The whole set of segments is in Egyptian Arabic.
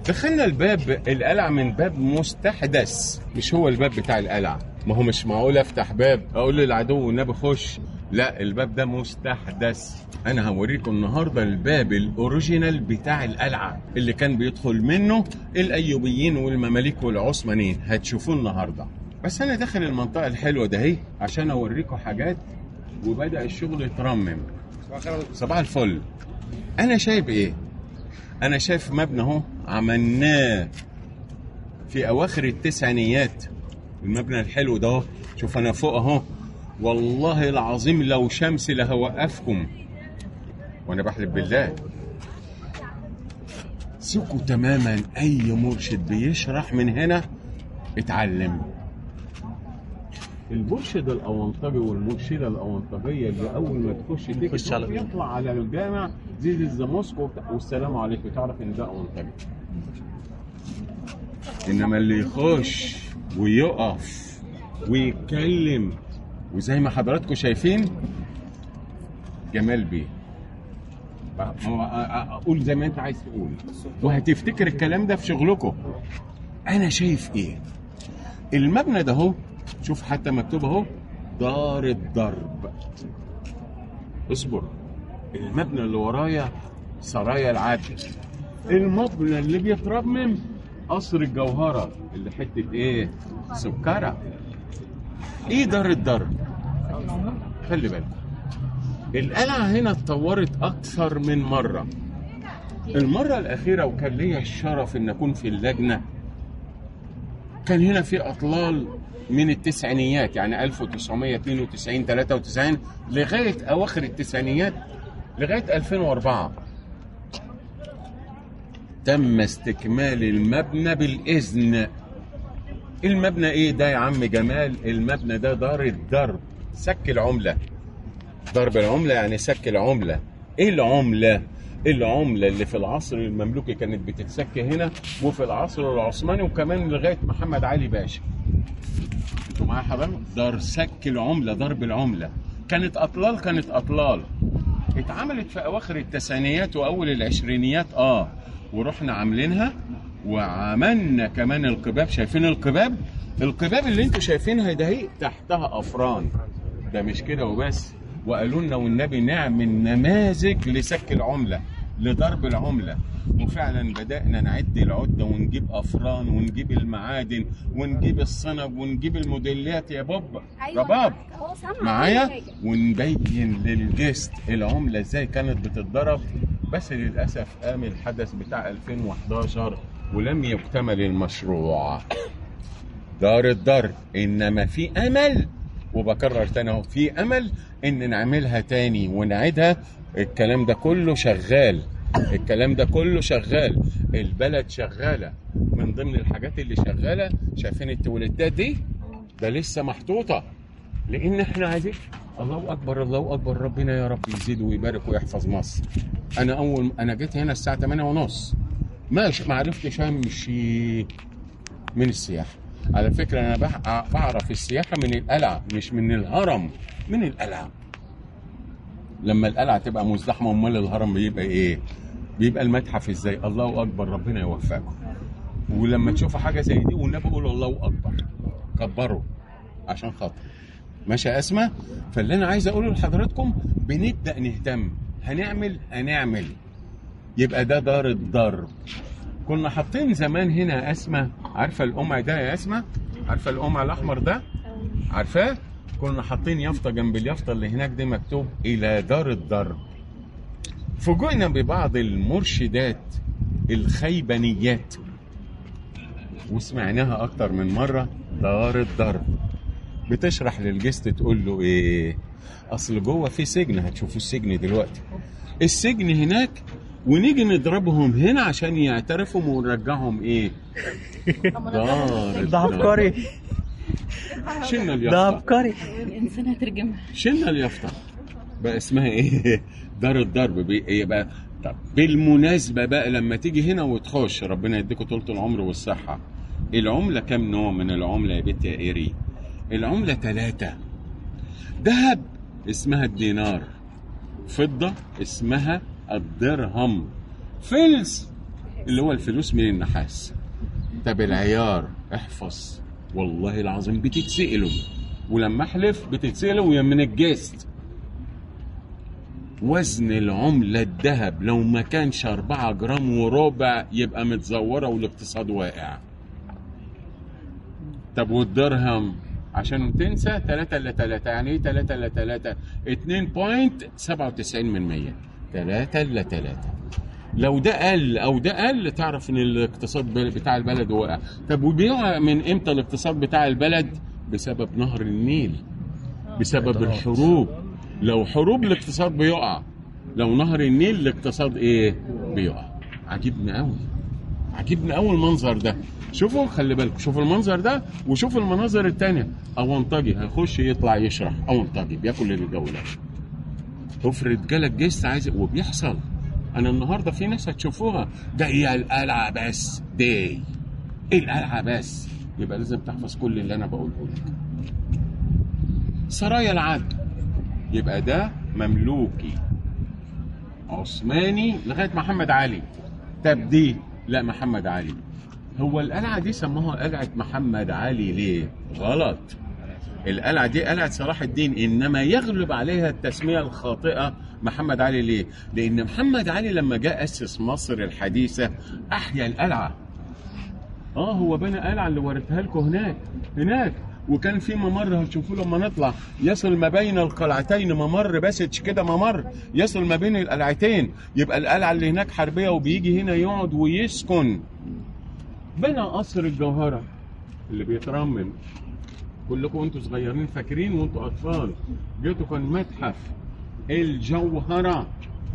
دخلنا الباب القلعه من باب مستحدث مش هو الباب بتاع القلعه ما هو مش معقول افتح باب اقول للعدو والنبي خش لا الباب ده مستحدث انا هوريكم النهارده الباب الاوريجينال بتاع القلعه اللي كان بيدخل منه الايوبيين والمماليك والعثمانيين هتشوفوه النهارده بس انا داخل المنطقه الحلوه ده اهي عشان اوريكم حاجات وبدا الشغل يترمم صباح الفل انا شايف ايه انا شايف مبنى اهو عملناه في اواخر التسعينيات المبنى الحلو ده اهو شوف انا فوق اهو والله العظيم لو شمس لهوقفكم وانا بحلف بالله سيبكوا تماما اي مرشد بيشرح من هنا اتعلم المرشد الاونطجي والمرشده الاونطجيه اللي اول ما تخش تيجي يخش على- يطلع على الجامع زي الزموسك والسلام عليكم تعرف ان ده اونطجي انما اللي يخش ويقف ويتكلم وزي ما حضراتكم شايفين جمال بيه ما- ما- قول زي ما انت عايز تقول وهتفتكر الكلام ده في شغلكم انا شايف ايه المبنى ده اهو شوف حتى مكتوب اهو دار الضرب اصبر المبنى اللي ورايا سرايا العدل المبنى اللي بيترمم قصر الجوهرة اللي حتة ايه سكرة ايه دار الضرب خلي بالك القلعة هنا اتطورت أكثر من مرة المرة الأخيرة وكان ليا الشرف إن أكون في اللجنة كان هنا في أطلال من التسعينيات يعني 1992 93 لغاية أواخر التسعينيات لغاية 2004 تم استكمال المبنى بالإذن المبنى إيه ده يا عم جمال المبنى ده دار الضرب سك العملة ضرب العملة يعني سك العملة ايه العملة العملة اللي في العصر المملوكي كانت بتتسك هنا وفي العصر العثماني وكمان لغاية محمد علي باشا انتوا معايا حضرتك دار سك العملة ضرب العملة كانت أطلال كانت أطلال اتعملت في أواخر التسعينيات وأول العشرينيات اه ورحنا عاملينها وعملنا كمان القباب شايفين القباب القباب اللي انتوا شايفينها ده هي تحتها أفران ده مش كده وبس وقالوا لنا والنبي نعمل نماذج لسك العمله لضرب العمله وفعلا بدانا نعد العده ونجيب افران ونجيب المعادن ونجيب الصنب ونجيب الموديلات يا بابا رباب هو سامع معايا كل حاجة. ونبين للجست العمله ازاي كانت بتتضرب بس للاسف قام الحدث بتاع 2011 ولم يكتمل المشروع دار الضرب انما في امل وبكرر تاني اهو في امل ان نعملها تاني ونعيدها الكلام ده كله شغال الكلام ده كله شغال البلد شغاله من ضمن الحاجات اللي شغاله شايفين التوليدات دي ده لسه محطوطه لان احنا عايزين الله اكبر الله اكبر ربنا يا رب يزيد ويبارك ويحفظ مصر انا اول انا جيت هنا الساعه 8 ونص ماشي ما عرفتش امشي من السياحه على فكره انا بح- بعرف السياحه من القلعه مش من الهرم من القلعه لما القلعه تبقى مزدحمه امال الهرم بيبقى ايه بيبقى المتحف ازاي الله اكبر ربنا يوفقكم ولما تشوفوا حاجه زي دي والنبي قولوا الله اكبر كبروا عشان خاطر ماشي يا اسماء فاللي انا عايز اقوله لحضراتكم بنبدا نهتم هنعمل هنعمل يبقى ده دار الضرب كنا حاطين زمان هنا يا اسماء عارفه القمع ده يا اسماء عارفه القمع الاحمر ده عارفاه كنا حاطين يافطه جنب اليافطه اللي هناك دي مكتوب الى دار الضرب فوجئنا ببعض المرشدات الخيبانيات وسمعناها اكتر من مره دار الضرب بتشرح للجست تقول له ايه اصل جوه في سجن هتشوفوا السجن دلوقتي السجن هناك ونيجي نضربهم هنا عشان يعترفوا ونرجعهم ايه دار ده عبقري شلنا ده اليافطه عبقري الانسان هترجمها شلنا اليافطه بقى اسمها ايه دار الضرب بي- يبقى طب بالمناسبه بقى لما تيجي هنا وتخش ربنا يديكوا طولة العمر والصحه العمله كام نوع من العمله يا بنت يا ايري العمله ثلاثه ذهب اسمها الدينار فضه اسمها الدرهم فلس اللي هو الفلوس من النحاس طب العيار احفظ والله العظيم بتتسألوا ولما احلف بتتسألوا من الجست وزن العملة الذهب لو ما كانش أربعة جرام وربع يبقى متزورة والاقتصاد واقع طب والدرهم عشان تنسى 3 ل 3 يعني ايه 3 ل 3 2.97 من 100 3 ل 3 لو ده قل او ده قل تعرف ان الاقتصاد بتاع البلد واقع طب وبيقع من امتى الاقتصاد بتاع البلد بسبب نهر النيل بسبب الحروب لو حروب الاقتصاد بيقع لو نهر النيل الاقتصاد ايه بيقع عجبني قوي عجبني قوي المنظر ده شوفوا خلي بالكم شوفوا المنظر ده وشوفوا المناظر التانية اونطجي هيخش يطلع يشرح اونطجي بياكل الجولة افرض جالك جيست عايز وبيحصل انا النهارده في ناس هتشوفوها ده هي القلعه بس دي ايه القلعه بس يبقى لازم تحفظ كل اللي انا بقوله لك سرايا العدل يبقى ده مملوكي عثماني لغايه محمد علي طب دي لا محمد علي هو القلعه دي سموها قلعه محمد علي ليه غلط القلعه دي قلعه صلاح الدين انما يغلب عليها التسميه الخاطئه محمد علي ليه لان محمد علي لما جاء اسس مصر الحديثه احيا القلعه اه هو بنى قلعه اللي وريتها لكم هناك هناك وكان في ممر هتشوفوه لما نطلع يصل ما بين القلعتين ممر باسج كده ممر يصل ما بين القلعتين يبقى القلعه اللي هناك حربيه وبيجي هنا يقعد ويسكن بنى قصر الجوهره اللي بيترمم كلكم وانتوا صغيرين فاكرين وانتوا اطفال جيتوا كان متحف الجوهره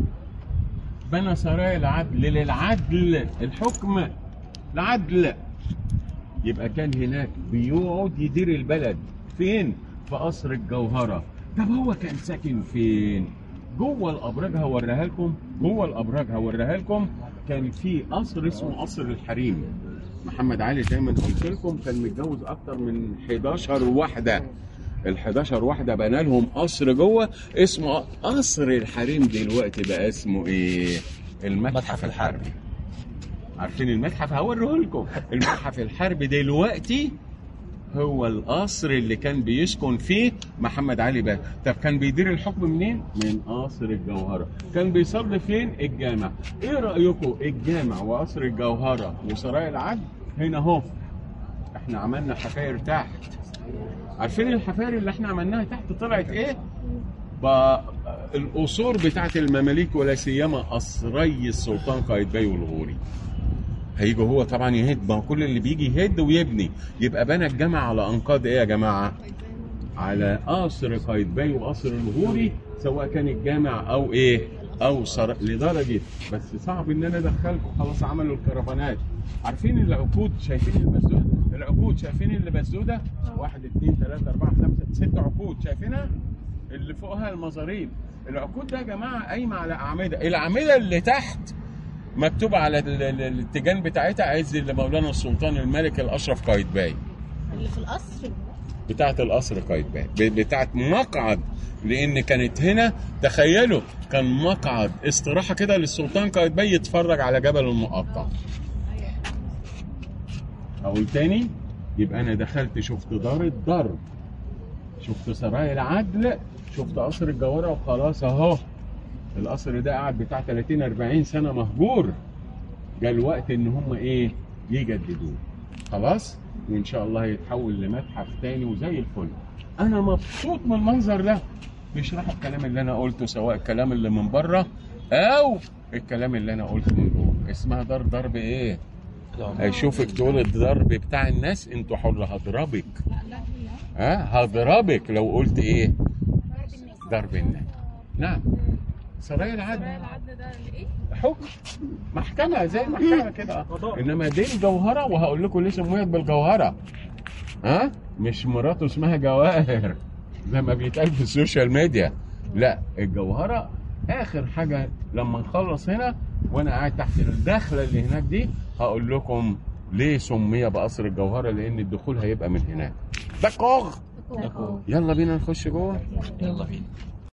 بنى سرايا العدل للعدل الحكم العدل يبقى كان هناك بيقعد يدير البلد فين في قصر الجوهره طب هو كان ساكن فين جوه الابراج هوريها لكم جوه الابراج هوريها لكم كان في قصر اسمه قصر الحريم محمد علي زي ما قلت لكم كان متجوز اكتر من 11 واحده ال 11 واحده بنى لهم قصر جوه اسمه قصر الحريم دلوقتي بقى اسمه ايه المتحف الحربي عارفين المتحف هوريه لكم المتحف الحربي دلوقتي هو القصر اللي كان بيسكن فيه محمد علي باشا طب كان بيدير الحكم منين من قصر الجوهره كان بيصلي فين الجامع ايه رايكم الجامع وقصر الجوهره وسرايا العدل هنا اهو احنا عملنا حفاير تحت عارفين الحفاير اللي احنا عملناها تحت طلعت ايه ب- القصور بتاعت المماليك ولا سيما قصري السلطان قايتباي والغوري هيجي هو طبعا يهد ما هو كل اللي بيجي يهد ويبني يبقى بنى الجامع على انقاض ايه يا جماعه؟ على قصر قايتباي وقصر الغوري سواء كان الجامع او ايه؟ او سر... لدرجه بس صعب ان انا ادخلكم خلاص عملوا الكرفانات عارفين العقود شايفين المسدود العقود شايفين اللي مسدوده؟ واحد اثنين ثلاثه اربعه خمسه ست عقود شايفينها؟ اللي فوقها المزاريب العقود ده يا جماعه قايمه على اعمده الاعمده اللي تحت مكتوب على ال- ال- الاتجان بتاعتها عز لمولانا السلطان الملك الاشرف قايتباي اللي في القصر بتاعه القصر قايتباي ب- بتاعه مقعد لان كانت هنا تخيلوا كان مقعد استراحه كده للسلطان قايتباي يتفرج على جبل المقطع اقول تاني يبقى انا دخلت شفت دار الضرب شفت سرايا العدل شفت قصر الجوهره وخلاص اهو القصر ده قعد بتاع 30 40 سنه مهجور جاء الوقت ان هم ايه يجددوه خلاص وان شاء الله هيتحول لمتحف تاني وزي الفل انا مبسوط من المنظر ده بيشرحوا الكلام اللي انا قلته سواء الكلام اللي من بره او الكلام اللي انا قلته من جوه اسمها دار ضرب ايه هيشوفك تقول الضرب بتاع الناس انتوا حر هضربك ها هضربك لو قلت ايه ضرب الناس نعم سرايا العدل العدل ده ايه؟ حكم محكمة زي المحكمة كده انما دي الجوهرة وهقول لكم ليه سميت بالجوهرة ها مش مراته اسمها جواهر زي ما بيتقال في السوشيال ميديا لا الجوهرة اخر حاجة لما نخلص هنا وانا قاعد تحت الدخلة اللي هناك دي هقول لكم ليه سمي بقصر الجوهرة لان الدخول هيبقى من هناك دكوغ يلا بينا نخش جوه يلا بينا